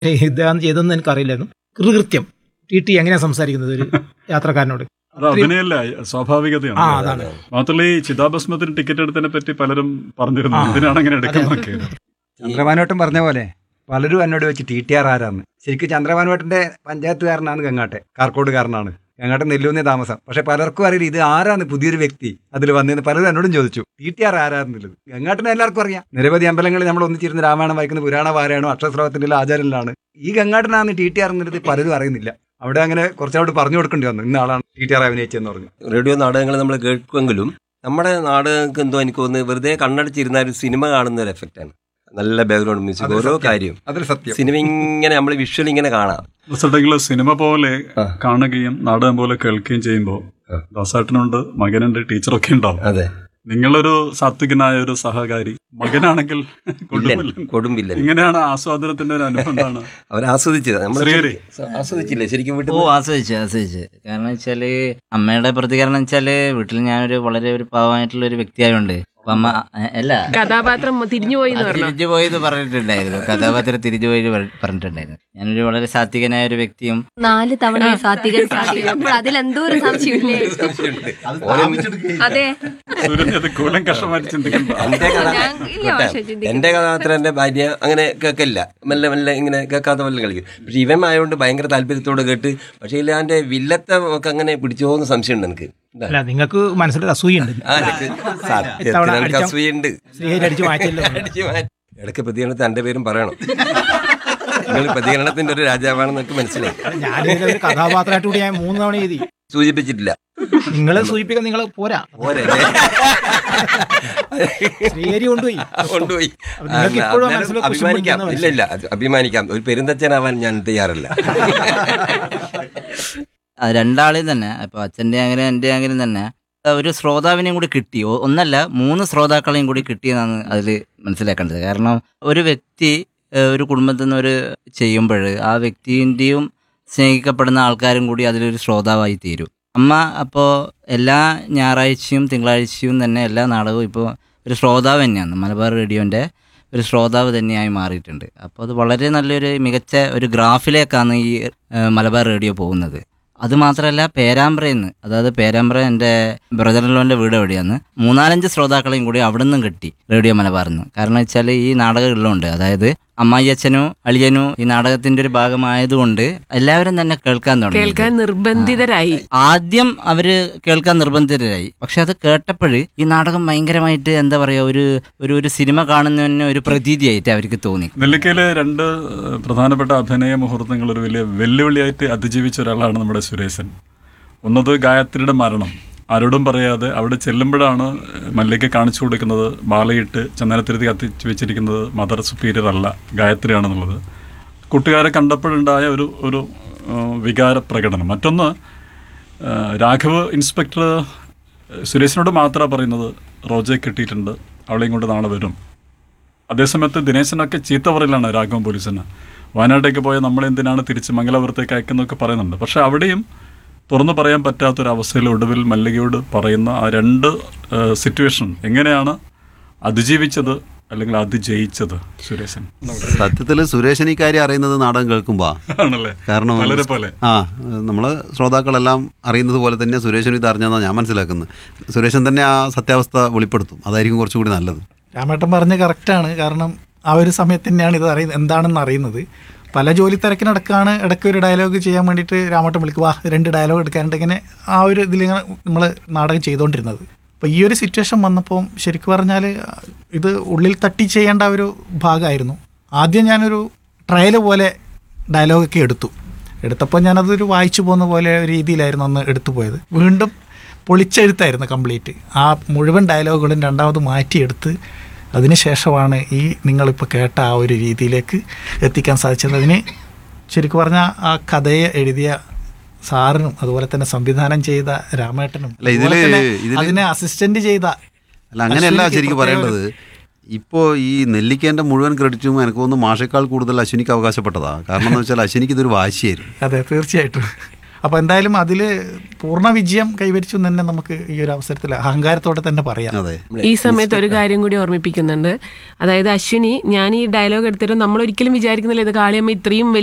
ഇതാണ് ചെയ്തതെന്ന് എനിക്കറിയില്ലായിരുന്നു കൃകൃത്യം ടി ടി എങ്ങനെയാ സംസാരിക്കുന്നത് ഒരു യാത്രക്കാരനോട് അത് അഭിനയല്ല സ്വാഭാവികതയാണ് ആ അതാണ് മാത്രമല്ല ഈ ചിതാഭസ്മത്തിന് ടിക്കറ്റ് എടുത്തതിനെ പറ്റി പലരും പറഞ്ഞിരുന്നു ആ. എന്തിനാണ് അങ്ങനെ എടുക്കുന്നതൊക്കെ ചന്ദ്രഭാനുവട്ടം പറഞ്ഞ പോലെ പലരും എന്നോട് വെച്ച് ടി ടി ആർ ആരാന്ന് ശരിക്കും ചന്ദ്രഭാനുവട്ടന്റെ പഞ്ചായത്തുകാരനാണ് ഗങ്ങാട്ടെ കാർക്കോടുകാരനാണ് ഗങ്ങാട്ടെ നെല്ലൂന്നേ താമസം പക്ഷെ പലർക്കും അറിയില്ല ഇത് ആരാണ് പുതിയൊരു വ്യക്തി അതിൽ വന്നതെന്ന് പലരും എന്നോടും ചോദിച്ചു ടി ടി ആർ ആരാന്നുള്ളത് ഗങ്ങാട്ടിനെ എല്ലാവർക്കും അറിയാം നിരവധി അമ്പലങ്ങളിൽ നമ്മൾ ഒന്നിച്ചിരുന്ന് രാമായണം വായിക്കുന്ന പുരാണ വാരായണോ അക്ഷരസ്രവത്തിന്റെ ആചാരനിലാണ് ഈ ഗങ്ങാട്ടനാണ് ടി ടി ആർ എന്നുള്ളത് പലരും അറിയുന്നില്ല അവിടെ അങ്ങനെ കുറച്ചവിടെ പറഞ്ഞു കൊടുക്കേണ്ടി വന്നു ഇന്ന ആളാണ് ടി ടി ആർ അഭിനയിച്ചെന്ന് പറഞ്ഞു റേഡിയോ നാടകങ്ങൾ നമ്മൾ കേൾക്കുമെങ്കിലും നമ്മുടെ നാടകങ്ങൾക്ക് എന്തോ എനിക്ക് തോന്നുന്നു വെറുതെ കണ്ണടച്ചിരുന്ന ഒരു സിനിമ കാണുന്ന ഒരു എഫക്റ്റാണ് നല്ല ബാക്ക്ഗ്രൗണ്ട് മ്യൂസിക് അത് ഓരോ സത്യം. കാര്യം അതൊരു സത്യം സിനിമ ഇങ്ങനെ നമ്മൾ വിഷ്വൽ ഇങ്ങനെ കാണാം റിസൾട്ടെങ്കിൽ സിനിമ പോലെ ആ. കാണുകയും നാടകം പോലെ കേൾക്കുകയും ചെയ്യുമ്പോൾ ആ. ദാസേട്ടനുണ്ട് മകനുണ്ട് ടീച്ചറൊക്കെ ഉണ്ടാവും അതെ നിങ്ങളൊരു സാത്വികനായ ഒരു സഹകാരി മകനാണെങ്കിൽ വില്ലൻ കൊടുമ്പില്ലൻ കൊടുമ്പില്ലൻ ഇങ്ങനെയാണ് ആസ്വാദനത്തിന്റെ ഒരു അനുഭവം എന്താണ് അവർ ആസ്വദിച്ചത് നമ്മൾ ശ്രീഹരി. ആസ്വദിച്ചില്ലേ ശരിക്കും വീട്ടിൽ ഓ ആസ്വദിച്ചു ആസ്വദിച്ചു കാരണം വെച്ചാല് അമ്മയുടെ പ്രതികരണം വെച്ചാല് വീട്ടിൽ ഞാനൊരു വളരെ ഒരു പാവമായിട്ടുള്ള ഒരു വ്യക്തിയായോണ്ട് അപ്പൊ അമ്മ എ, അല്ല കഥാപാത്രം തിരിഞ്ഞുപോയി എന്ന് അത് പറഞ്ഞു തിരിച്ചു പോയത് പറഞ്ഞിട്ടുണ്ടായിരുന്നു കഥാപാത്രം തിരിച്ചു പോയി പറഞ്ഞിട്ടുണ്ടായിരുന്നു ഞാനൊരു വളരെ സാത്വികനായ ഒരു വ്യക്തിയും നാല് തവണ സാത്വികൻ സാത്വികൻ അപ്പോൾ അതിലെന്തോ ഒരു സംശയമില്ലേ അതെ സൂര്യൻ അത് കൂലം കഷ്ടമായിട്ട് ചിന്തിക്കുമ്പോ എന്റെ കഥ ഞാൻ ഇല്ല കേട്ടോ? പക്ഷെ ചിന്തിക്കുന്നു. എന്റെ കഥാപാത്രന്റെ ഭാര്യ അങ്ങനെ കേൾക്കില്ല മെല്ലെ മെല്ലെ ഇങ്ങനെ കേൾക്കാത്ത പോലെ കളിക്കും പക്ഷെ ഇവൻ ആയതുകൊണ്ട് ഭയങ്കര താല്പര്യത്തോടെ കേട്ട് പക്ഷേ ഇല്ല അവന്റെ വില്ലത്തെ ഒക്കെ അങ്ങനെ പിടിച്ചോന്ന് സംശയമുണ്ട് എനിക്ക് എന്താ? അല്ല നിങ്ങൾക്ക് മനസ്സിലൊരു അസൂയുണ്ട് ആ, എനിക്ക് സത്യത്തിൽ ഇത്തവണ എനിക്ക് അടിച്ച- അസൂയുണ്ട് ശ്രീഹരി അടിച്ചു മാറ്റിയല്ലോ അടിച്ച് മാറ്റി. ഇടയ്ക്ക് പ്രതികരണത്തിൽ എന്റെ പേരും പറയണം നിങ്ങൾ പ്രതികരണത്തിന്റെ ഒരു രാജാവാണെന്ന് എനിക്ക് മനസ്സിലായി ഞാനിതിലെ ഒരു കഥാപാത്രമായിട്ട് കൂടി ഞാൻ മൂന്ന് തവണ എഴുതി സൂചിപ്പിച്ചിട്ടില്ല നിങ്ങൾ സൂചിപ്പിക്കാൻ നിങ്ങൾ പോരാ പോരെ ശ്രീഹരി കൊണ്ടുപോയി കൊണ്ടുപോയി അപ്പൊ നിങ്ങൾക്ക് ആ, ഇപ്പോഴും അന്നേരം മനസ്സിൽ കുശുമ്പ് അഭിമാനിക്കാം ഉണ്ടെന്ന് ഇല്ല ഇല്ല അത് അഭിമാനിക്കാം ഒരു പെരുന്തച്ഛനാവാൻ ഞാൻ തയ്യാറല്ല അത് രണ്ടാളെയും തന്നെ ഇപ്പൊ അച്ഛന്റെ ആണെങ്കിലും എന്റെ ആണെങ്കിലും തന്നെ ഒരു ശ്രോതാവിനെയും കൂടി കിട്ടി ഒ- ഒന്നല്ല മൂന്ന് ശ്രോതാക്കളെയും കൂടി കിട്ടിയെന്നാണ് അതിൽ മനസ്സിലാക്കേണ്ടത് കാരണം ഒരു വ്യക്തി ഏഹ്, ഒരു കുടുംബത്തിൽ നിന്ന് ഒരു ചെയ്യുമ്പോൾ ആ വ്യക്തിൻ്റെയും സ്നേഹിക്കപ്പെടുന്ന ആൾക്കാരും കൂടി അതിലൊരു ശ്രോതാവായി തീരും അമ്മ അപ്പോൾ എല്ലാ ഞായറാഴ്ചയും തിങ്കളാഴ്ചയും തന്നെ എല്ലാ നാടകവും ഇപ്പോൾ ഒരു ശ്രോതാവ് തന്നെയാണ് മലബാർ റേഡിയോൻ്റെ ഒരു ശ്രോതാവ് തന്നെയായി മാറിയിട്ടുണ്ട് അപ്പോൾ അത് വളരെ നല്ലൊരു മികച്ച ഒരു ഗ്രാഫിലേക്കാണ് ഈ ഏഹ്, മലബാർ റേഡിയോ പോകുന്നത് അത് മാത്രമല്ല പേരാമ്പ്രയിൽ നിന്ന് അതായത് പേരാമ്പ്ര എൻ്റെ ബ്രദറിലോൻ്റെ വീട് എവിടെയാണ് മൂന്നാലഞ്ച് ശ്രോതാക്കളെയും കൂടി അവിടെ നിന്നും കിട്ടി റേഡിയോ മലബാറിൽ നിന്ന് കാരണം വെച്ചാൽ ഈ നാടകം ഉള്ളതുകൊണ്ട് അതായത് അമ്മായി അച്ഛനും അളിയനും ഈ നാടകത്തിന്റെ ഒരു ഭാഗമായതുകൊണ്ട് എല്ലാവരും തന്നെ കേൾക്കാൻ തുടങ്ങി കേൾക്കാൻ നിർബന്ധിതരായി ആദ്യം അവര് കേൾക്കാൻ നിർബന്ധിതരായി പക്ഷെ അത് കേട്ടപ്പോൾ ഈ നാടകം ഭയങ്കരമായിട്ട് എന്താ പറയാ ഒരു ഒരു ഒരു സിനിമ കാണുന്നതിന് ഒരു പ്രതീതിയായിട്ട് അവർക്ക് തോന്നി നെല്ലിക്കയിലെ രണ്ട് ഏഹ്, പ്രധാനപ്പെട്ട അഭിനയ മുഹൂർത്തങ്ങൾ ഒരു വലിയ വെല്ലുവിളിയായിട്ട് അതിജീവിച്ച ഒരാളാണ് നമ്മുടെ സുരേശൻ ഒന്നത് ഗായത്രിയുടെ മരണം ആരോടും പറയാതെ അവിടെ ചെല്ലുമ്പോഴാണ് മല്ലിക കാണിച്ചു കൊടുക്കുന്നത് മാലയിട്ട് ചന്ദനത്തിരുത്തി കത്തിച്ച് വെച്ചിരിക്കുന്നത് മദർ സുപ്പീരിയർ അല്ല ഗായത്രിയാണെന്നുള്ളത് കൂട്ടുകാരെ കണ്ടപ്പോഴുണ്ടായ ഒരു ഒരു ഏഹ്, വികാര പ്രകടനം മറ്റൊന്ന് ഏഹ്, രാഘവ് ഇൻസ്പെക്ടർ സുരേഷിനോട് മാത്രമാണ് പറയുന്നത് റോജയെ കിട്ടിയിട്ടുണ്ട് അവളെയും കൊണ്ട് നാളെ വരും അതേസമയത്ത് ദിനേശനൊക്കെ ചീത്ത പറയലാണ് രാഘവൻ പോലീസിന് വയനാട്ടിലേക്ക് പോയ നമ്മളെന്തിനാണ് തിരിച്ച് മംഗലാപുരത്തേക്ക് അയക്കുന്നതൊക്കെ പറയുന്നുണ്ട് പക്ഷെ അവിടെയും തുറന്നു പറയാൻ പറ്റാത്തൊരവസ്ഥയിൽ ഒടുവിൽ മല്ലികയോട് പറയുന്ന ആ രണ്ട് സിറ്റുവേഷൻ എങ്ങനെയാണ് അതിജീവിച്ചത് അല്ലെങ്കിൽ അതിജയിച്ചത് സുരേശൻ സത്യത്തിൽ സുരേഷൻ ഈ കാര്യം അറിയുന്നത് നാടകം കേൾക്കുമ്പോ ആണല്ലേ കാരണം വളരെ പോലെ ആ നമ്മൾ ശ്രോതാക്കളെല്ലാം അറിയുന്നത് പോലെ തന്നെ സുരേഷൻ ഇത് അറിഞ്ഞതെന്നാണ് ഞാൻ മനസ്സിലാക്കുന്നത് സുരേഷൻ തന്നെ ആ സത്യാവസ്ഥ വെളിപ്പെടുത്തും അതായിരിക്കും കുറച്ചുകൂടി നല്ലത് രാമേട്ടൻ പറഞ്ഞ കറക്റ്റാണ് കാരണം ആ ഒരു സമയത്ത് തന്നെയാണ് ഇത് അറിയുന്നത് എന്താണെന്ന് അറിയുന്നത് പല ജോലി തിരക്കിനടക്കാണ് ഇടയ്ക്ക് ഒരു ഡയലോഗ് ചെയ്യാൻ വേണ്ടിയിട്ട് രാമേട്ടൻ വിളിക്കുക വാ രണ്ട് ഡയലോഗ് എടുക്കാനുണ്ട് ഇങ്ങനെ ആ ഒരു ഇതിലിങ്ങനെ നമ്മൾ നാടകം ചെയ്തുകൊണ്ടിരുന്നത് അപ്പോൾ ഈ ഒരു സിറ്റുവേഷൻ വന്നപ്പോൾ ശരിക്കും പറഞ്ഞാൽ ഇത് ഉള്ളിൽ തട്ടി ചെയ്യേണ്ട ഒരു ഭാഗമായിരുന്നു ആദ്യം ഞാനൊരു ട്രയൽ പോലെ ഡയലോഗൊക്കെ എടുത്തു എടുത്തപ്പോൾ ഞാനതൊരു വായിച്ചു പോകുന്ന പോലെ ഒരു രീതിയിലായിരുന്നു അന്ന് എടുത്തു പോയത് വീണ്ടും പൊളിച്ചെഴുത്തായിരുന്നു കംപ്ലീറ്റ് ആ മുഴുവൻ ഡയലോഗുകളും രണ്ടാമത് മാറ്റിയെടുത്ത് അതിനുശേഷമാണ് ഈ നിങ്ങളിപ്പോൾ കേട്ട ആ ഒരു രീതിയിലേക്ക് എത്തിക്കാൻ സാധിച്ചത് അതിന് ശരിക്കും പറഞ്ഞാൽ ആ കഥയെ എഴുതിയ സാറിനും അതുപോലെ തന്നെ സംവിധാനം ചെയ്ത രാമേട്ടനും അല്ല, ഇതില്- അതുപോലെ തന്നെ ഇതില് അതിനെ അസിസ്റ്റന്റ് ചെയ്ത അല്ല അങ്ങനെയല്ല അശ്വിനിക്ക് ശരിക്കും പ്രത്യേക പറയേണ്ടത് ഇപ്പോൾ ഈ നെല്ലിക്കേൻ്റെ മുഴുവൻ ക്രെഡിറ്റും എനിക്ക് തോന്നുന്നു മാഷേക്കാൾ കൂടുതൽ അശ്വിനിക്ക് അവകാശപ്പെട്ടതാ കാരണം എന്ന് വെച്ചാൽ അശ്വിനിക്ക് ഇതൊരു വാശിയായിരുന്നു അതെ തീർച്ചയായിട്ടും അപ്പോൾ എന്തായാലും അതിൽ പൂർണ്ണ വിജയം കൈവരിച്ചു എന്ന് തന്നെ നമുക്ക് ഈ ഒരു അവസരത്തിൽ അഹങ്കാരത്തോടെ തന്നെ പറയാം അതെ ഈ സമയത്ത് ഒരു കാര്യം കൂടി ഓർമ്മിപ്പിക്കുന്നുണ്ട് അതായത് അശ്വിനി ഞാൻ ഈ ഡയലോഗ് എടുത്തിട്ട് നമ്മൾ ഒരിക്കലും വിചാരിക്കുന്നില്ല ഇത് കാളിയമ്മ ഇത്രയും വലിയ